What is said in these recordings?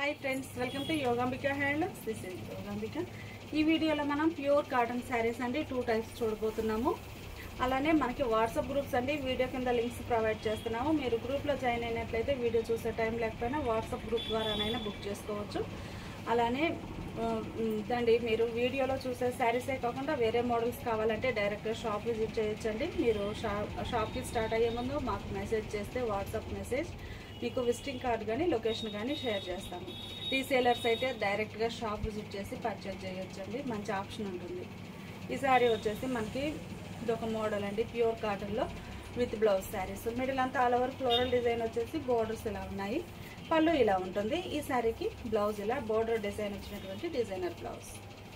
hi friends welcome to Yogambika handlooms this is Yogambika ఈ వీడియోలో మనం ప్యూర్ కాటన్ శారీస్ అండి టూ టైప్స్ చూడబోతున్నాము అలానే మనకి వాట్సాప్ గ్రూప్స్ అండి వీడియో కింద లింక్స్ ప్రొవైడ్ చేస్తున్నాము మీరు గ్రూప్లో జాయిన్ అయినట్లయితే వీడియో చూసే టైం లేకపోయినా వాట్సాప్ గ్రూప్ ద్వారానైనా బుక్ చేసుకోవచ్చు అలానే ఆ, ఉమ్, దండి మీరు వీడియోలో చూసే శారీసే కాకుండా వేరే మోడల్స్ కావాలంటే డైరెక్ట్గా షాప్ విజిట్ చేయొచ్చండి మీరు షాప్ షాప్కి స్టార్ట్ అయ్యే ముందు మాకు మెసేజ్ చేస్తే వాట్సాప్ మెసేజ్ మీకు విజిటింగ్ కార్డ్ కానీ లొకేషన్ కానీ షేర్ చేస్తాము రీసేలర్స్ అయితే డైరెక్ట్గా షాప్ విజిట్ చేసి పర్చేజ్ చేయొచ్చండి మంచి ఆప్షన్ ఉంటుంది ఈ శారీ వచ్చేసి మనకి ఇదొక మోడల్ అండి ప్యూర్ కాటన్లో విత్ బ్లౌజ్ శారీస్ మిడిల్ అంతా ఆల్ ఓవర్ ఫ్లోరల్ డిజైన్ వచ్చేసి బోర్డర్స్ ఇలా ఉన్నాయి పళ్ళు ఇలా ఉంటుంది ఈ శారీకి బ్లౌజ్ ఇలా బోర్డర్ డిజైన్ వచ్చినటువంటి డిజైనర్ బ్లౌజ్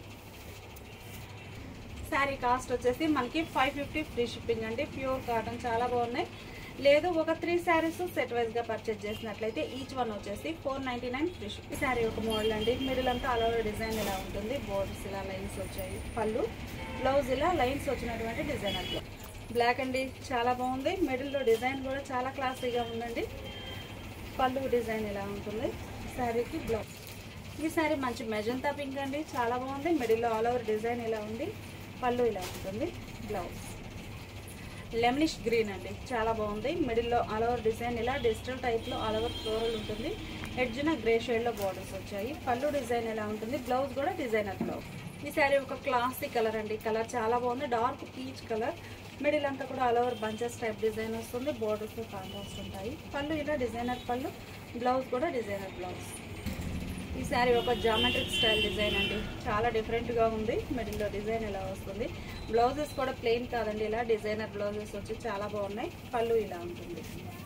శారీ కాస్ట్ వచ్చేసి మనకి ఫైవ్ ఫిఫ్టీ ఫ్రీ షిప్పింగ్ అండి ప్యూర్ కాటన్ చాలా బాగున్నాయి లేదు ఒక త్రీ శారీస్ సెట్ వైజ్గా పర్చేజ్ చేసినట్లయితే ఈచ్ వన్ వచ్చేసి four ninety nine free ship ఈ శారీ ఒక మోడల్ అండి మిడిల్ అంతా ఆల్ ఓవర్ డిజైన్ ఇలా ఉంటుంది బోర్డర్స్ ఇలా లైన్స్ వచ్చాయి పళ్ళు బ్లౌజ్ ఇలా లైన్స్ వచ్చినటువంటి డిజైనర్ బ్లౌజ్ బ్లాక్ అండి చాలా బాగుంది మిడిల్లో డిజైన్ కూడా చాలా క్లాసీగా ఉందండి పళ్ళు డిజైన్ ఇలా ఉంటుంది శారీకి బ్లౌజ్ ఈ శారీ మంచి మెజంతా పింక్ అండి చాలా బాగుంది మిడిల్లో ఆల్ ఓవర్ డిజైన్ ఇలా ఉంది పళ్ళు ఇలా ఉంటుంది బ్లౌజ్ లెమనిష్ గ్రీన్ అండి చాలా బాగుంది మిడిల్లో ఆల్ ఓవర్ డిజైన్ ఇలా డిజిటల్ టైప్లో ఆల్ ఓవర్ ఫ్లోరల్ ఉంటుంది ఎడ్జ్న గ్రే షేడ్లో బార్డర్స్ వచ్చాయి పళ్ళు డిజైన్ ఎలా ఉంటుంది బ్లౌజ్ కూడా డిజైనర్ బ్లౌజ్ ఈ శారీ ఒక క్లాసిక్ కలర్ అండి కలర్ చాలా బాగుంది డార్క్ పీచ్ కలర్ మిడిల్ అంతా కూడా all over bunches type design వస్తుంది బోర్డర్స్ కాంట్రాస్ట్ ఉంటాయి పళ్ళు ఇలా డిజైనర్ పళ్ళు బ్లౌజ్ కూడా డిజైనర్ బ్లౌజ్ ఈ శారీ ఒక జామెట్రిక్ స్టైల్ డిజైన్ అండి చాలా డిఫరెంట్గా ఉంది మిడిల్లో డిజైన్ ఇలా వస్తుంది బ్లౌజెస్ కూడా ప్లెయిన్ కాదండి ఇలా డిజైనర్ బ్లౌజెస్ వచ్చి చాలా బాగున్నాయి పళ్ళు ఇలా ఉంటుంది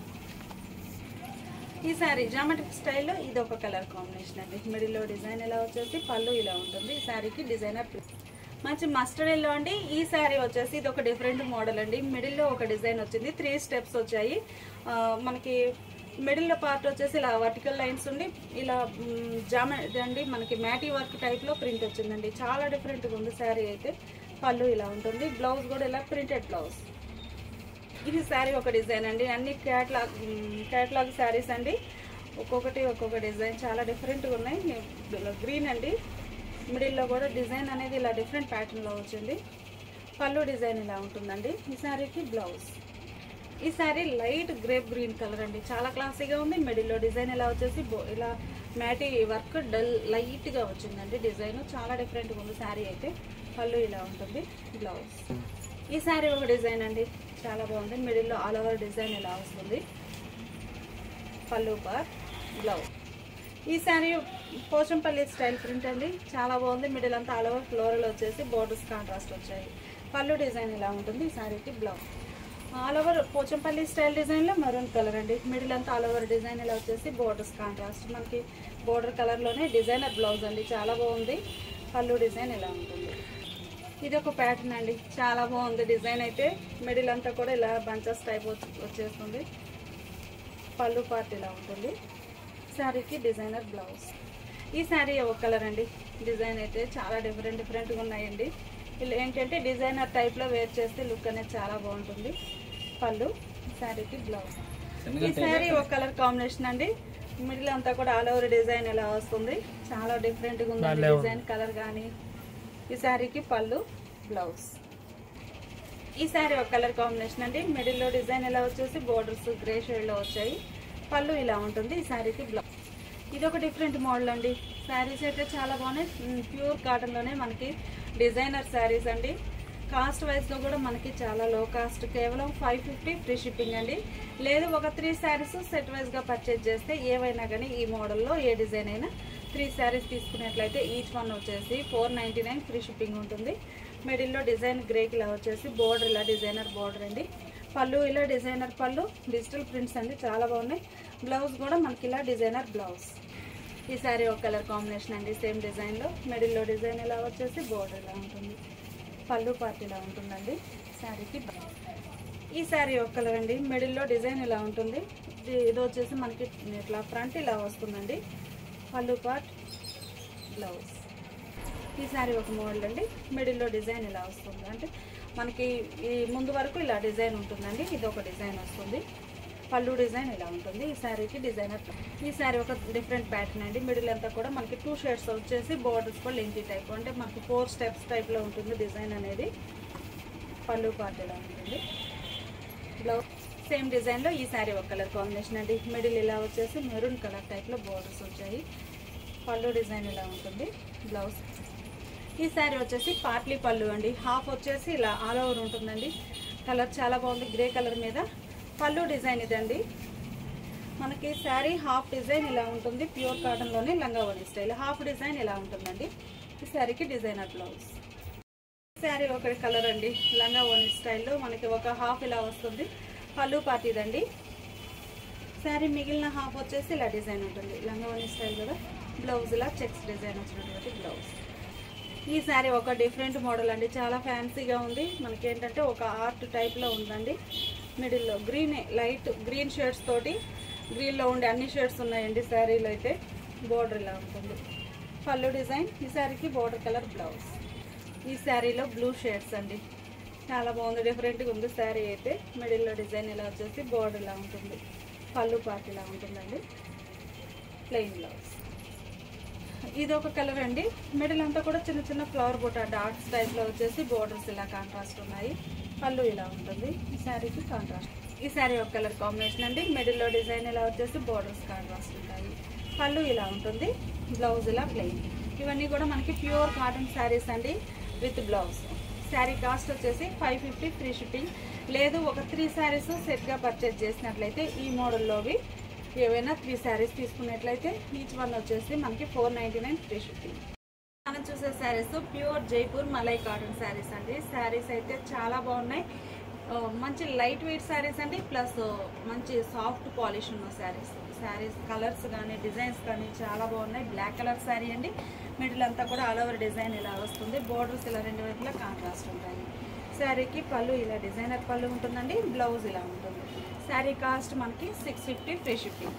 ఈ శారీ జామెట్రిక్ స్టైల్లో ఇది ఒక కలర్ కాంబినేషన్ అండి మిడిల్లో డిజైన్ ఇలా వచ్చేసి పళ్ళు ఇలా ఉంటుంది ఈ శారీకి డిజైనర్ మంచి మస్టర్డ్ ఎల్లో అండి ఈ శారీ వచ్చేసి ఇది ఒక డిఫరెంట్ మోడల్ అండి మిడిల్లో ఒక డిజైన్ వచ్చింది త్రీ స్టెప్స్ వచ్చాయి ఆ, మనకి మిడిల్లో పార్ట్ వచ్చేసి ఇలా వర్టికల్ లైన్స్ ఉండి ఇలా మ్, జామ అండి మనకి మ్యాటీ వర్క్ టైప్లో ప్రింట్ వచ్చిందండి చాలా డిఫరెంట్గా ఉంది శారీ అయితే పళ్ళు ఇలా ఉంటుంది బ్లౌజ్ కూడా ఇలా ప్రింటెడ్ బ్లౌజ్ ఇది శారీ ఒక డిజైన్ అండి అన్ని క్యాట్లాగ్ క్యాట్లాగ్ శారీస్ అండి ఒక్కొక్కటి ఒక్కొక్క డిజైన్ చాలా డిఫరెంట్గా ఉన్నాయి గ్రీన్ అండి మిడిల్లో కూడా డిజైన్ అనేది ఇలా డిఫరెంట్ ప్యాటర్న్లో వచ్చింది పళ్ళు డిజైన్ ఇలా ఉంటుందండి ఈ శారీకి బ్లౌజ్ ఈ sari light grape green colour అండి చాలా క్లాసీగా ఉంది మిడిల్లో డిజైన్ ఇలా వచ్చేసి బో- ఇలా మ్యాటీ వర్క్ డల్ లైట్గా వచ్చిందండి డిజైన్ చాలా డిఫరెంట్గా ఉంది శారీ అయితే పళ్ళు ఇలా ఉంటుంది బ్లౌజ్ ఈ శారీ ఒక డిజైన్ అండి చాలా బాగుంది మిడిల్లో ఆల్ ఓవర్ డిజైన్ ఇలా వస్తుంది పళ్ళు పార్ బ్లౌజ్ ఈ శారీ పోచంపల్లి స్టైల్ ప్రింట్ అండి చాలా బాగుంది మిడిల్ అంతా ఆల్ ఓవర్ ఫ్లోరల్ వచ్చేసి బోర్డర్స్ కాంట్రాస్ట్ వచ్చాయి పళ్ళు డిజైన్ ఇలా ఉంటుంది ఈ శారీకి blouse all over Pochampally style డిజైన్లో మెరూన్ కలర్ అండి మిడిల్ అంతా ఆల్ ఓవర్ డిజైన్ ఇలా వచ్చేసి బోర్డర్స్ కాంట్రాస్ట్ మనకి బోర్డర్ కలర్లోనే డిజైనర్ బ్లౌజ్ అండి చాలా బాగుంది పళ్ళు డిజైన్ ఇలా ఉంటుంది ఇది ఒక ప్యాటర్న్ అండి చాలా బాగుంది డిజైన్ అయితే మిడిల్ అంతా కూడా ఇలా బంచెస్ టైప్ వచ్చి- వచ్చేస్తుంది పళ్ళు పార్ట్ ఇలా ఉంటుంది శారీకి డిజైనర్ బ్లౌజ్ ఈ శారీ ఒక కలర్ అండి డిజైన్ అయితే చాలా డిఫరెంట్ డిఫరెంట్గా ఉన్నాయండి ఇలా ఏంటంటే డిజైనర్ టైప్లో వేర్ చేస్తే లుక్ అనేది చాలా బాగుంటుంది పళ్ళు శారీకి బ్లౌజ్ ఈ శారీ ఒక కలర్ కాంబినేషన్ అండి మిడిల్ అంతా కూడా ఆల్ ఓవర్ డిజైన్ ఇలా వస్తుంది చాలా డిఫరెంట్గా ఉందండి డిజైన్ కలర్ కానీ ఈ శారీకి పళ్ళు బ్లౌజ్ ఈ శారీ ఒక కలర్ కాంబినేషన్ అండి మిడిల్లో డిజైన్ ఇలా వచ్చేసి బోర్డర్స్ గ్రే షేడ్లో వచ్చాయి పళ్ళు ఇలా ఉంటుంది ఈ శారీకి బ్లౌజ్ ఇది ఒక డిఫరెంట్ మోడల్ అండి శారీస్ అయితే చాలా బాగున్నాయి ఉమ్, ప్యూర్ కాటన్లోనే మనకి డిజైనర్ శారీస్ అండి కాస్ట్ వైజ్లో కూడా మనకి చాలా లో కాస్ట్ కేవలం ఫైవ్ ఫిఫ్టీ ఫ్రీ షిప్పింగ్ అండి లేదు ఒక త్రీ శారీస్ సెట్ వైజ్గా పర్చేజ్ చేస్తే ఏవైనా కానీ ఈ మోడల్లో ఏ డిజైన్ అయినా త్రీ శారీస్ తీసుకున్నట్లయితే ఈచ్ వన్ వచ్చేసి four ninety nine free shipping ఉంటుంది మిడిల్లో డిజైన్ గ్రేకి ఇలా వచ్చేసి బోర్డర్ ఇలా డిజైనర్ బోర్డర్ అండి పళ్ళు ఇలా డిజైనర్ పళ్ళు డిజిటల్ ప్రింట్స్ అండి చాలా బాగున్నాయి బ్లౌజ్ కూడా మనకి ఇలా డిజైనర్ బ్లౌజ్ ఈ శారీ ఒక కలర్ కాంబినేషన్ అండి సేమ్ డిజైన్లో మిడిల్లో డిజైన్ ఇలా వచ్చేసి బోర్డర్ ఇలా ఉంటుంది పళ్ళు పార్ట్ ఇలా ఉంటుందండి శారీకి బ్లౌజ్ ఈ శారీ ఒక కలర్ అండి మిడిల్లో డిజైన్ ఇలా ఉంటుంది ఇది- ఇది వచ్చేసి మనకి ఇట్లా ఫ్రంట్ ఇలా వస్తుందండి పళ్ళు పార్ట్ బ్లౌజ్ ఈ శారీ ఒక మోడల్ అండి మిడిల్లో డిజైన్ ఇలా వస్తుంది అంటే మనకి ఈ ముందు వరకు ఇలా డిజైన్ ఉంటుందండి ఇది ఒక డిజైన్ వస్తుంది పళ్ళు డిజైన్ ఇలా ఉంటుంది ఈ శారీకి డిజైనర్ ఈ శారీ ఒక డిఫరెంట్ ప్యాటర్న్ అండి మిడిల్ అంతా కూడా మనకి టూ షేడ్స్ వచ్చేసి బోర్డర్స్ కూడా లెంతీ టైప్ అంటే మనకి ఫోర్ స్టెప్స్ టైప్లో ఉంటుంది డిజైన్ అనేది పళ్ళు పార్ట్ ఇలా ఉంటుంది బ్లౌజ్ సేమ్ డిజైన్లో ఈ శారీ ఒక కలర్ కాంబినేషన్ అండి మిడిల్ ఇలా వచ్చేసి మెరూన్ కలర్ టైప్లో బోర్డర్స్ వచ్చాయి పళ్ళు డిజైన్ ఇలా ఉంటుంది బ్లౌజ్ ఈ శారీ వచ్చేసి పార్ట్లీ పళ్ళు అండి హాఫ్ వచ్చేసి ఇలా ఆల్ ఓవర్ ఉంటుందండి కలర్ చాలా బాగుంది గ్రే కలర్ మీద పళ్ళు డిజైన్ ఇదండి మనకి శారీ హాఫ్ డిజైన్ ఇలా ఉంటుంది ప్యూర్ కాటన్లోనే లంగావణి స్టైల్ హాఫ్ డిజైన్ ఇలా ఉంటుందండి ఈ శారీకి డిజైనర్ బ్లౌజ్ శారీ ఒక కలర్ అండి లంగా ఓని స్టైల్లో మనకి ఒక హాఫ్ ఇలా వస్తుంది పళ్ళు పాటిదండి శారీ మిగిలిన హాఫ్ వచ్చేసి ఇలా డిజైన్ ఉంటుంది లంగా ఓని స్టైల్ కదా బ్లౌజ్ ఇలా చెక్స్ డిజైన్ వచ్చినటువంటి బ్లౌజ్ ఈ శారీ ఒక డిఫరెంట్ మోడల్ అండి చాలా ఫ్యాన్సీగా ఉంది మనకి ఏంటంటే ఒక ఆర్ట్ టైప్లో ఉందండి మిడిల్లో గ్రీన్ లైట్ గ్రీన్ షేడ్స్ తోటి గ్రీన్లో ఉండే అన్ని షేడ్స్ ఉన్నాయండి శారీలో అయితే బోర్డర్ ఇలా ఉంటుంది పళ్ళు డిజైన్ ఈ శారీకి బోర్డర్ కలర్ బ్లౌజ్ ఈ శారీలో బ్లూ షేడ్స్ అండి చాలా బాగుంది డిఫరెంట్గా ఉంది శారీ అయితే మిడిల్లో డిజైన్ ఇలా వచ్చేసి బోర్డర్ ఇలా ఉంటుంది పళ్ళు పార్ట్ ఇలా ఉంటుందండి ప్లెయిన్ బ్లౌజ్ ఇది ఒక కలర్ అండి మిడిల్ అంతా కూడా చిన్న చిన్న ఫ్లవర్ బుట్ట డాట్స్ టైప్లో వచ్చేసి బోర్డర్స్ ఇలా కాంట్రాస్ట్ ఉన్నాయి పళ్ళు ఇలా ఉంటుంది ఈ శారీకి కాంట్రాస్ట్ ఈ శారీ ఒక కలర్ కాంబినేషన్ అండి మిడిల్లో డిజైన్ ఇలా వచ్చేసి బోర్డర్స్ కాంట్రాస్ట్ ఉంటాయి పళ్ళు ఇలా ఉంటుంది బ్లౌజ్ ఇలా ప్లెయిన్ ఇవన్నీ కూడా మనకి ప్యూర్ కాటన్ శారీస్ అండి విత్ బ్లౌజ్ శారీ కాస్ట్ వచ్చేసి ఫైవ్ ఫిఫ్టీ ఫ్రీ షిప్పింగ్ లేదు ఒక త్రీ శారీస్ సెట్గా పర్చేజ్ చేసినట్లయితే ఈ మోడల్లోవి ఏవైనా త్రీ శారీస్ తీసుకున్నట్లయితే ఈచ్ వన్ వచ్చేసి మనకి four ninety nine free shipping మనం చూసే శారీస్ ప్యూర్ జైపూర్ మలై కాటన్ శారీస్ అండి శారీస్ అయితే చాలా బాగున్నాయి ఆ, మంచి లైట్ వెయిట్ శారీస్ అండి ప్లస్ మంచి సాఫ్ట్ పాలిష్ ఉన్న శారీస్ శారీస్ కలర్స్ కానీ డిజైన్స్ కానీ చాలా బాగున్నాయి బ్లాక్ కలర్ శారీ అండి మిడిల్ అంతా కూడా ఆల్ ఓవర్ డిజైన్ ఇలా వస్తుంది బోర్డర్స్ ఇలా రెండు వైపులా కాంట్రాస్ట్ ఉంటాయి శారీకి పళ్ళు ఇలా డిజైనర్ పళ్ళు ఉంటుందండి బ్లౌజ్ ఇలా ఉంటుంది శారీ కాస్ట్ మనకి సిక్స్ ఫిఫ్టీ ఫ్రీ షిప్పింగ్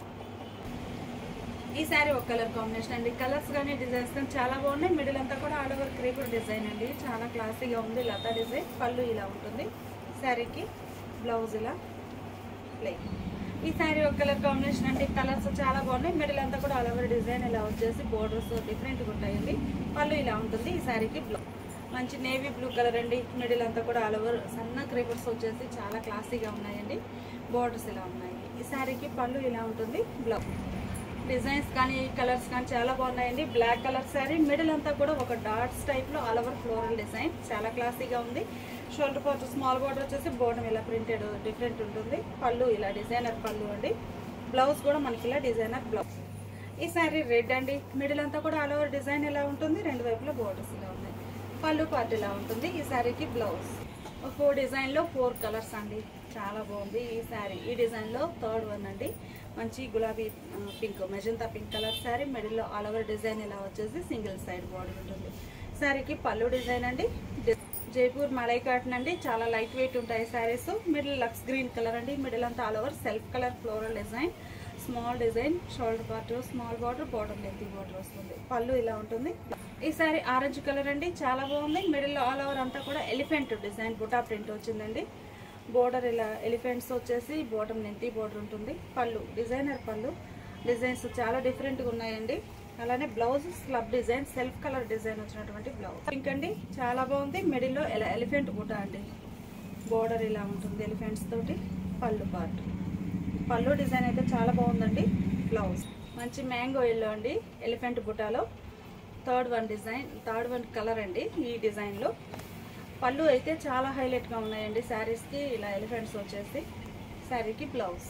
ఈ శారీ ఒక కలర్ కాంబినేషన్ అండి కలర్స్ కానీ డిజైన్స్ కానీ చాలా బాగున్నాయి మిడిల్ అంతా కూడా ఆల్ ఓవర్ క్రీపర్ డిజైన్ అండి చాలా క్లాసీగా ఉంది లతా డిజైన్ పళ్ళు ఇలా ఉంటుంది శారీకి బ్లౌజ్ ఇలా ప్లెయిన్ ఈ శారీ ఒక కలర్ కాంబినేషన్ అండి కలర్స్ చాలా బాగున్నాయి మిడిల్ అంతా కూడా ఆల్ ఓవర్ డిజైన్ ఇలా వచ్చేసి బోర్డర్స్ డిఫరెంట్గా ఉంటాయండి పళ్ళు ఇలా ఉంటుంది ఈ శారీకి బ్లౌజ్ మంచి నేవీ బ్లూ కలర్ అండి మిడిల్ అంతా కూడా ఆల్ ఓవర్ సన్న క్రీపర్స్ వచ్చేసి చాలా క్లాసీగా ఉన్నాయండి బోర్డర్స్ ఇలా ఉన్నాయి ఈ శారీకి పళ్ళు ఇలా ఉంటుంది బ్లౌజ్ డిజైన్స్ కానీ కలర్స్ కానీ చాలా బాగున్నాయండి బ్లాక్ కలర్ శారీ మిడిల్ అంతా కూడా ఒక డాట్స్ టైప్లో ఆల్ ఓవర్ ఫ్లోరల్ డిజైన్ చాలా క్లాసీగా ఉంది షోల్డర్ పార్ట్ స్మాల్ బార్డర్ వచ్చేసి బోర్డర్ ఇలా ప్రింటెడ్ డిఫరెంట్ ఉంటుంది పళ్ళు ఇలా డిజైనర్ పళ్ళు అండి బ్లౌజ్ కూడా మనకి ఇలా డిజైనర్ బ్లౌజ్ ఈ శారీ రెడ్ అండి మిడిల్ అంతా కూడా ఆల్ ఓవర్ డిజైన్ ఇలా ఉంటుంది రెండు వైపులా బోర్డర్స్ ఇలా ఉన్నాయి పళ్ళు పార్ట్ ఇలా ఉంటుంది ఈ శారీకి బ్లౌజ్ ఫోర్ డిజైన్లో ఫోర్ కలర్స్ అండి చాలా బాగుంది ఈ శారీ ఈ డిజైన్లో థర్డ్ వన్ అండి మంచి గులాబీ ఆ, pink magenta pink colour sari మిడిల్లో ఆల్ ఓవర్ డిజైన్ ఇలా వచ్చేసి సింగిల్ సైడ్ బార్డర్ ఉంటుంది శారీకి పళ్ళు డిజైన్ అండి డి- జైపూర్ మలై కాటన్ అండి చాలా లైట్ వెయిట్ ఉంటాయి శారీస్ మిడిల్ లక్స్ గ్రీన్ కలర్ అండి మిడిల్ అంతా all over self colour floral design small design shoulder part small border border lengthy border వస్తుంది పళ్ళు ఇలా ఉంటుంది ఈ సారీ ఆరెంజ్ కలర్ అండి చాలా బాగుంది మిడిల్ ఆల్ ఓవర్ అంతా కూడా ఎలిఫెంట్ డిజైన్ బుటా ప్రింట్ వచ్చిందండి బోర్డర్ ఇలా ఎలిఫెంట్స్ వచ్చేసి బాటమ్ లెంతీ బోర్డర్ ఉంటుంది పళ్ళు డిజైనర్ పళ్ళు డిజైన్స్ చాలా డిఫరెంట్గా ఉన్నాయండి అలానే blouse slub design self colour design వచ్చినటువంటి బ్లౌజ్ పింక్ అండి చాలా బాగుంది మిడిల్లో ఎలా ఎలిఫెంట్ బుటా అండి బోర్డర్ ఇలా ఉంటుంది ఎలిఫెంట్స్ తోటి పళ్ళు పార్ట్ పళ్ళు డిజైన్ అయితే చాలా బాగుందండి బ్లౌజ్ మంచి మ్యాంగో ఎల్లో అండి ఎలిఫెంట్ బుటాలో third one design third one colour అండి ఈ డిజైన్లో పళ్ళు అయితే చాలా హైలైట్గా ఉన్నాయండి శారీస్కి ఇలా ఎలిఫెంట్స్ వచ్చేసి శారీకి బ్లౌజ్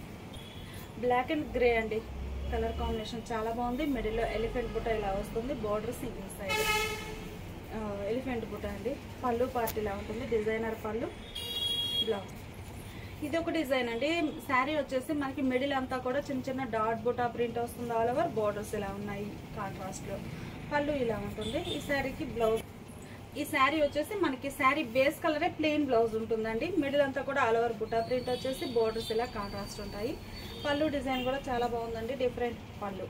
బ్లాక్ అండ్ గ్రే అండి కలర్ కాంబినేషన్ చాలా బాగుంది మిడిల్లో ఎలిఫెంట్ బుట్ట ఇలా వస్తుంది బార్డర్ సింగిల్ సైడ్ ఎలిఫెంట్ బుట్ట అండి పళ్ళు పార్ట్ ఇలా ఉంటుంది డిజైనర్ పళ్ళు బ్లౌజ్ ఇది ఒక డిజైన్ అండి శారీ వచ్చేసి మనకి మిడిల్ అంతా కూడా చిన్న చిన్న డాట్ బుటా ప్రింట్ వస్తుంది ఆల్ ఓవర్ బార్డర్స్ ఇలా ఉన్నాయి కాంట్రాస్ట్లో పళ్ళు ఇలా ఉంటుంది ఈ శారీకి బ్లౌజ్ ఈ శారీ వచ్చేసి మనకి శారీ బేస్ కలరే ప్లెయిన్ బ్లౌజ్ ఉంటుందండి మిడిల్ అంతా కూడా ఆల్ ఓవర్ బుటా ప్రింట్ వచ్చేసి బోర్డర్స్ ఇలా కాంట్రాస్ట్ ఉంటాయి పళ్ళు డిజైన్ కూడా చాలా బాగుందండి డిఫరెంట్ పళ్ళు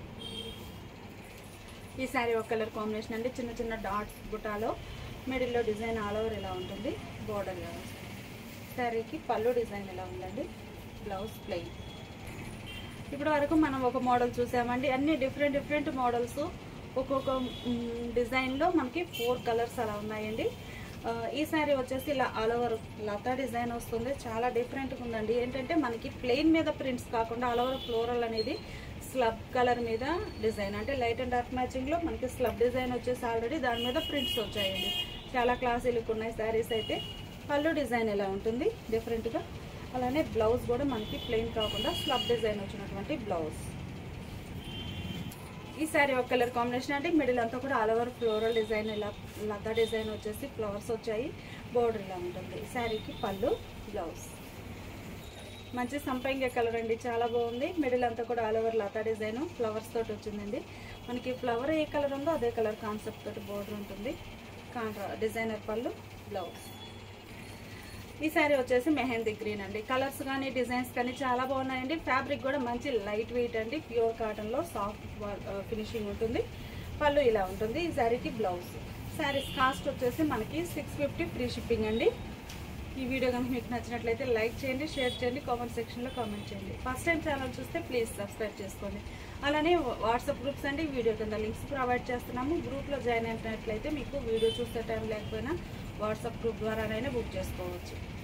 ఈ శారీ ఒక కలర్ కాంబినేషన్ అండి చిన్న చిన్న డాట్స్ బుటాలో మిడిల్లో డిజైన్ ఆల్ ఓవర్ ఇలా ఉంటుంది బోర్డర్ ఇలా వస్తుంది శారీకి పళ్ళు డిజైన్ ఇలా ఉందండి బ్లౌజ్ ప్లెయిన్ ఇప్పటి వరకు మనం ఒక మోడల్ చూసామండి అన్ని డిఫరెంట్ డిఫరెంట్ మోడల్స్ ఒక్కొక్క మ్, డిజైన్లో మనకి ఫోర్ కలర్స్ అలా ఉన్నాయండి ఆ, ఈ శారీ వచ్చేసి ఇలా ఆల్ ఓవర్ లతా డిజైన్ వస్తుంది చాలా డిఫరెంట్గా ఉందండి ఏంటంటే మనకి ప్లెయిన్ మీద ప్రింట్స్ కాకుండా ఆల్ ఓవర్ ఫ్లోరల్ అనేది స్లబ్ కలర్ మీద డిజైన్ అంటే లైట్ అండ్ డార్క్ మ్యాచింగ్లో మనకి స్లబ్ డిజైన్ వచ్చేసి ఆల్రెడీ దాని మీద ప్రింట్స్ వచ్చాయండి చాలా క్లాసీ లుక్ ఉన్నాయి శారీస్ అయితే పళ్ళు డిజైన్ ఎలా ఉంటుంది డిఫరెంట్గా అలానే బ్లౌజ్ కూడా మనకి ప్లెయిన్ కాకుండా స్లబ్ డిజైన్ వచ్చినటువంటి బ్లౌజ్ ఈ శారీ ఒక కలర్ కాంబినేషన్ అంటే మిడిల్ అంతా కూడా ఆల్ ఓవర్ ఫ్లోరల్ డిజైన్ ఇలా లతా డిజైన్ వచ్చేసి ఫ్లవర్స్ వచ్చాయి బోర్డర్ ఇలా ఉంటుంది ఈ శారీకి పళ్ళు బ్లౌజ్ మంచి సంపంగి కలర్ అండి చాలా బాగుంది మిడిల్ అంతా కూడా ఆల్ ఓవర్ లతా డిజైన్ ఫ్లవర్స్ తోటి వచ్చిందండి మనకి ఫ్లవర్ ఏ కలర్ ఉందో అదే కలర్ కాన్సెప్ట్ తోటి బోర్డర్ ఉంటుంది కాంట్రా డిజైనర్ పళ్ళు బ్లౌజ్ ఈ శారీ వచ్చేసి మెహందీ గ్రీన్ అండి కలర్స్ కానీ డిజైన్స్ కానీ చాలా బాగున్నాయండి ఫ్యాబ్రిక్ కూడా మంచి లైట్ వెయిట్ అండి ప్యూర్ కాటన్లో సాఫ్ట్ ఫినిషింగ్ ఉంటుంది పళ్ళు ఇలా ఉంటుంది ఈ శారీకి బ్లౌజ్ శారీస్ కాస్ట్ వచ్చేసి మనకి సిక్స్ ఫిఫ్టీ ఫ్రీ షిప్పింగ్ అండి ఈ వీడియో కనుక మీకు నచ్చినట్లయితే లైక్ చేయండి షేర్ చేయండి కామెంట్ సెక్షన్లో కామెంట్ చేయండి ఫస్ట్ టైం ఛానల్ చూస్తే ప్లీజ్ సబ్స్క్రైబ్ చేసుకోండి అలానే వాట్సాప్ గ్రూప్స్ అండి వీడియో కింద లింక్స్ ప్రొవైడ్ చేస్తున్నాము గ్రూప్లో జాయిన్ అయినట్లయితే మీకు వీడియో చూసే టైం లేకపోయినా వాట్సాప్ గ్రూప్ ద్వారానైనా బుక్ చేసుకోవచ్చు